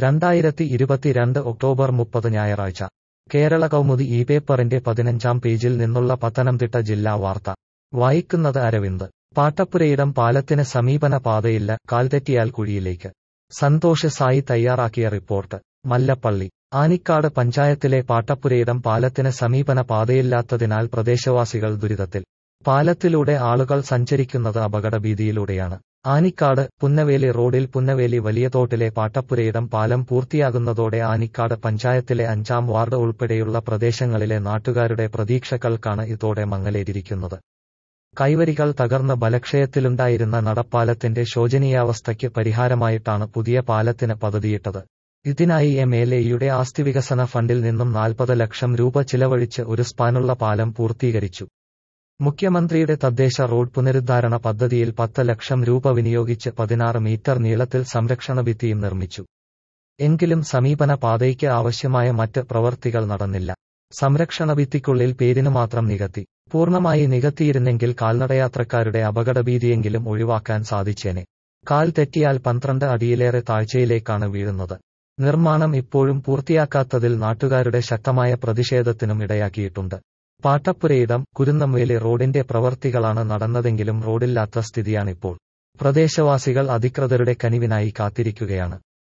രണ്ടായിരത്തി ഇരുപത്തിരണ്ട് ഒക്ടോബർ മുപ്പത് ഞായറാഴ്ച കേരള കൗമുദി ഈ പേപ്പറിന്റെ പതിനഞ്ചാം പേജിൽ നിന്നുള്ള പത്തനംതിട്ട ജില്ലാ വാർത്ത വായിക്കുന്നത് അരവിന്ദ് പാട്ടപ്പുരയിടം പാലത്തിന് സമീപന പാതയില്ല കാൽതെറ്റിയാൽ കുഴിയിലേക്ക് സന്തോഷ് സായി തയ്യാറാക്കിയ റിപ്പോർട്ട് മല്ലപ്പള്ളി ആനിക്കാട് പഞ്ചായത്തിലെ പാട്ടപ്പുരയിടം പാലത്തിന് സമീപന പാതയില്ലാത്തതിനാൽ പ്രദേശവാസികൾ ദുരിതത്തിൽ പാലത്തിലൂടെ ആളുകൾ സഞ്ചരിക്കുന്നത് അപകടഭീതിയിലൂടെയാണ് ആനിക്കാട് പുന്നവേലി റോഡിൽ പുന്നവേലി വലിയതോട്ടിലെ പാട്ടപ്പുരയിടം പാലം പൂർത്തിയാകുന്നതോടെ ആനിക്കാട് പഞ്ചായത്തിലെ അഞ്ചാം വാർഡ് ഉൾപ്പെടെയുള്ള പ്രദേശങ്ങളിലെ നാട്ടുകാരുടെ പ്രതീക്ഷകൾക്കാണ് ഇതോടെ മങ്ങലേറ്റിരിക്കുന്നത് കൈവരികൾ തകർന്ന് ബലക്ഷയത്തിലുണ്ടായിരുന്ന നടപ്പാലത്തിന്റെ ശോചനീയാവസ്ഥയ്ക്ക് പരിഹാരമായിട്ടാണ് പുതിയ പാലത്തിന് പദ്ധതിയിട്ടത് ഇതിനായി എം എൽ എയുടെ ആസ്തി വികസന ഫണ്ടിൽ നിന്നും നാൽപ്പത് ലക്ഷം രൂപ ചിലവഴിച്ച് ഒരു സ്പാനുള്ള പാലം പൂർത്തീകരിച്ചു മുഖ്യമന്ത്രിയുടെ തദ്ദേശ റോഡ് പുനരുദ്ധാരണ പദ്ധതിയിൽ പത്ത് ലക്ഷം രൂപ വിനിയോഗിച്ച് പതിനാറ് മീറ്റർ നീളത്തിൽ സംരക്ഷണ ഭിത്തിയും നിർമ്മിച്ചു എങ്കിലും സമീപന പാതയ്ക്ക് ആവശ്യമായ മറ്റ് പ്രവർത്തികൾ നടന്നില്ല സംരക്ഷണ ഭിത്തിക്കുള്ളിൽ പേരിന് മാത്രം നികത്തി പൂർണ്ണമായി നികത്തിയിരുന്നെങ്കിൽ കാൽനടയാത്രക്കാരുടെ അപകടഭീതിയെങ്കിലും ഒഴിവാക്കാൻ സാധിച്ചേനെ കാൽ തെറ്റിയാൽ പന്ത്രണ്ട് അടിയിലേറെ താഴ്ചയിലേക്കാണ് വീഴുന്നത് നിർമ്മാണം ഇപ്പോഴും പൂർത്തിയാക്കാത്തതിൽ നാട്ടുകാരുടെ ശക്തമായ പ്രതിഷേധത്തിനും ഇടയാക്കിയിട്ടുണ്ട് പാട്ടപ്പുരയിടം കുരുന്നംവേലി റോഡിന്റെ പ്രവർത്തികളാണ് നടന്നതെങ്കിലും റോഡില്ലാത്ത സ്ഥിതിയാണിപ്പോൾ പ്രദേശവാസികൾ അധികൃതരുടെ കനിവിനായി കാത്തിരിക്കുകയാണ്